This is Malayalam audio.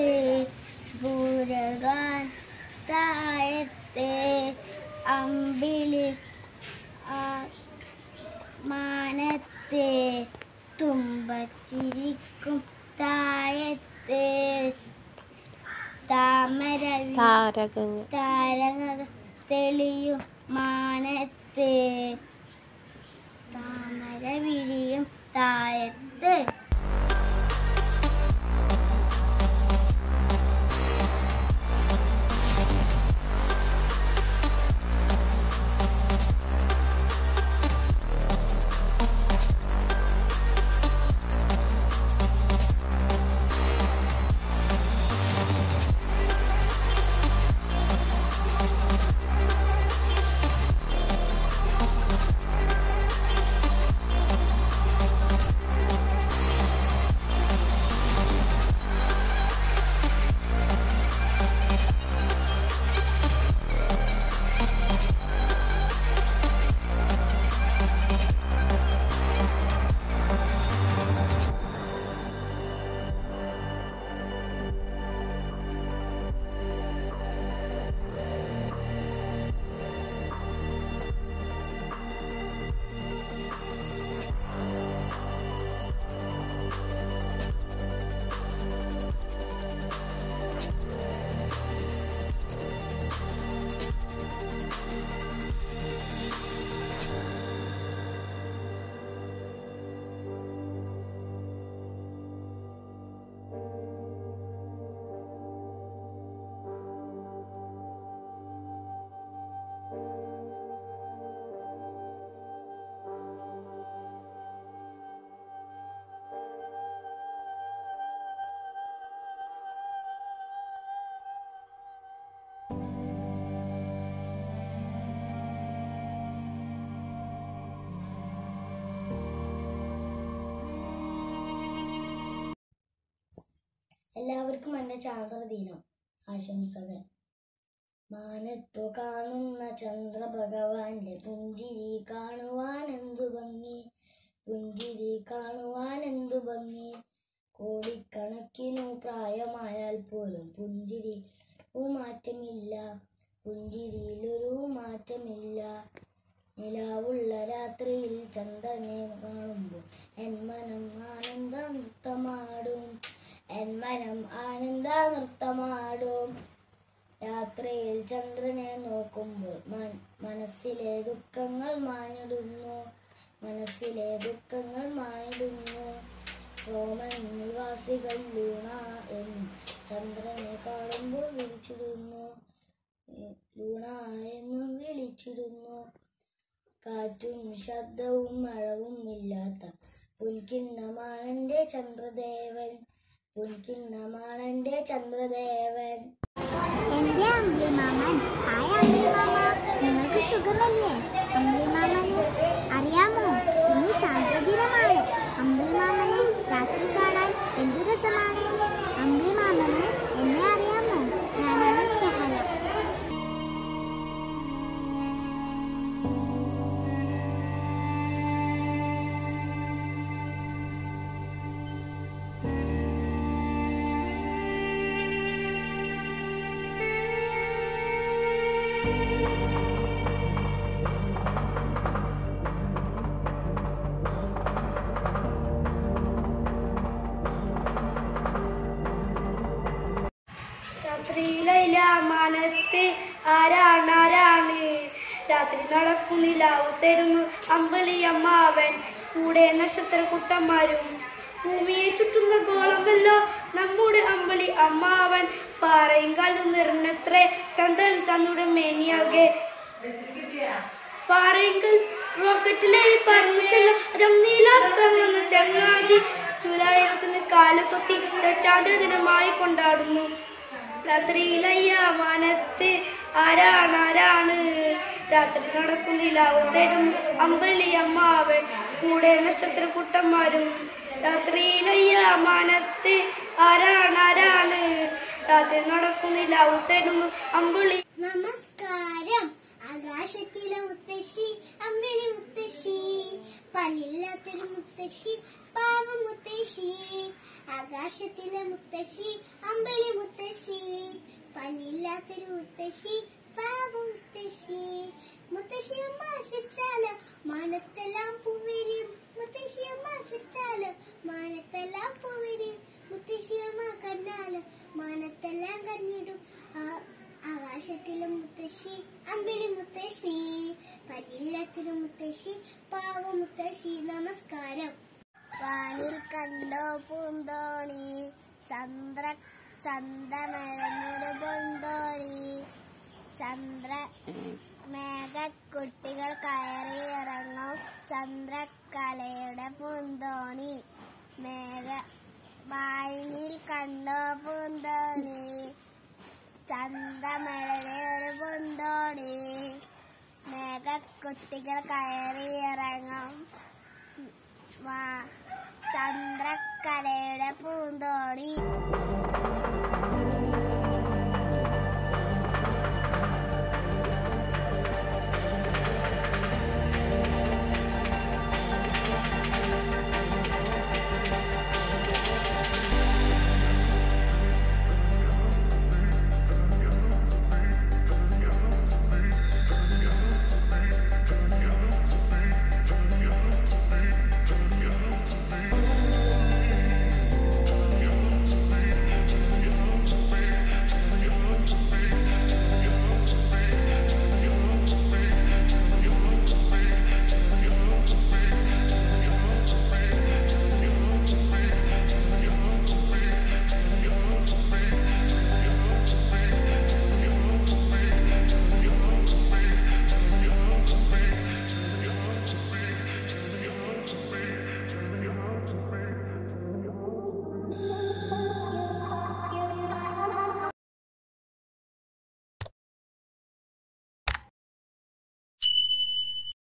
സ്ഫുരകാൻ താഴത്തെ അമ്പിളി ആ മാനത്തെ തുമ്പച്ചിരിക്കും താഴത്തെ താമര താരകങ്ങൾ താരങ്ങൾ തെളിയും മാനത്തെ താമര വിരിയും താഴത്ത് എല്ലാവർക്കും എൻ്റെ ചാന്ദ്രദിനം ആശംസകൾ മാനത്തു കാണുന്ന ചന്ദ്രഭഗവാന്റെ പുഞ്ചിരി കാണുവാൻ എന്തു ഭംഗി പുഞ്ചിരി കാണുവാൻ എന്തു ഭംഗി കോടിക്കണക്കിനു പ്രായമായാൽ പോലും പുഞ്ചിരി മാറ്റമില്ല പുഞ്ചിരിയിലൊരു മാറ്റമില്ല നിലാവുള്ള രാത്രിയിൽ ചന്ദ്രനെ കാണുമ്പോൾ എൻ മനം ആനന്ദ നൃത്തമാടും എൻ മനം ആനന്ദ നൃത്തമാടും രാത്രിയിൽ ചന്ദ്രനെ നോക്കുമ്പോൾ മൻ- മനസ്സിലെ ദുഃഖങ്ങൾ മാഞ്ഞിടുന്നു മനസ്സിലെ ദുഃഖങ്ങൾ മാഞ്ഞിടുന്നു റോമൻ നിവാസികൾ ലൂണ എന്ന് ചന്ദ്രനെ കാണുമ്പോൾ വിളിച്ചിടുന്നു ഏ, ലൂണ എന്നും വിളിച്ചിടുന്നു കാറ്റും ശബ്ദവും മഴവും ഇല്ലാത്ത പുൻകിണ്ണമാണെന്റെ ചന്ദ്രദേവൻ പുൻകിണ്ണമാണെന്റെ ചന്ദ്രദേവൻ എന്റെ അമ്പിളി മാമൻ ഹായ് അമ്പിളി മാമ നിങ്ങൾക്ക് സുഖമല്ലേ അമ്പിളി മാമന് അറിയാമോ ഇന്ന് ചാന്ദ്രദിനമാണ് അമ്പിളി മാമനെ രാത്രി കാണാൻ എന്തു രസമാണ് അമ്പിളി മാമന് എന്നെ അറിയാമോ ഞാനാണ് ഷഹല രാത്രിയിലയില മനത്ത് ആരാണ് ആരാണ് രാത്രി നടക്കുന്നിലാവു തരുന്നു അമ്പിളി അമ്മാവൻ കൂടെ നക്ഷത്രക്കുട്ടന്മാരും ഭൂമിയെ ചുറ്റുന്ന ഗോളമല്ലോ നമ്മുടെ അമ്പിളി അമ്മാവൻ പാറയും കല്ലും നിറഞ്ഞത്രേ ചന്ദ്രൻ തന്നുടെ മേനിയാകെ പാറയെങ്കിൽ റോക്കറ്റിലേറി പറന്നു ചെന്ന അതം നീലാസ്ത്രമെന്ന ചങ്ങാതി ജൂലൈ ഇരുപത്തിന് കാലുകൊത്തി ചാന്ദ്രദിനമായി കൊണ്ടാടുന്നു രാത്രിയിലയ്യ മാനത്ത് ആരാണ് ആരാണ് രാത്രി നടക്കുന്നില്ല തരും അമ്പലി അമ്മാവൻ കൂടെ നക്ഷത്രക്കുട്ടന്മാരും രാത്രിയിലയ്യ മാനത്ത് ആരാണ് ആരാണ് രാത്രി നടക്കുന്നില്ല തരും അമ്പളി നമസ്കാരം ആകാശത്തിലെ മുത്തശ്ശി അമ്പിളി മുത്തശ്ശി പല്ലില്ലാത്തൊരു മുത്തശ്ശി പാവ മുത്തശ്ശി ആകാശത്തിലെ മുത്തശ്ശി അമ്പിളി മുത്തശ്ശി പല്ലില്ലാത്തൊരു മുത്തശ്ശി പാവ മുത്തശ്ശി മുത്തശ്ശിയമ്മ ആശിച്ചാല് മാനത്തെല്ലാം പൂവിരിയും മുത്തശ്ശിയമ്മ ആശിച്ചാല് മാനത്തെല്ലാം പൂവിരിയും മുത്തശ്ശിയമ്മ കണ്ടാല് മാനത്തെല്ലാം കഞ്ഞിടും ആ- ആകാശത്തിലും മുത്തശ്ശി അമ്പിളി മുത്തശ്ശി പല്ലില്ലത്തിനു മുത്തശ്ശി പാവ മുത്തശ്ശി നമസ്കാരം വാനിൽ കണ്ടോ പൂന്തോണി ചന്ദ്ര ചന്തമഴന്നൊരു പൊന്തോണി ചന്ദ്ര മേഘക്കുട്ടികൾ കയറി ഇറങ്ങും ചന്ദ്രക്കലയുടെ പൂന്തോണി മേഘ വായിനിൽ കണ്ടോ പൂന്തോണി ചന്തമഴയുടെ ഒരു പൂന്തോണി മേഘക്കുട്ടികൾ കയറി ഇറങ്ങും വാ- ചന്ദ്രക്കലയുടെ പൂന്തോണി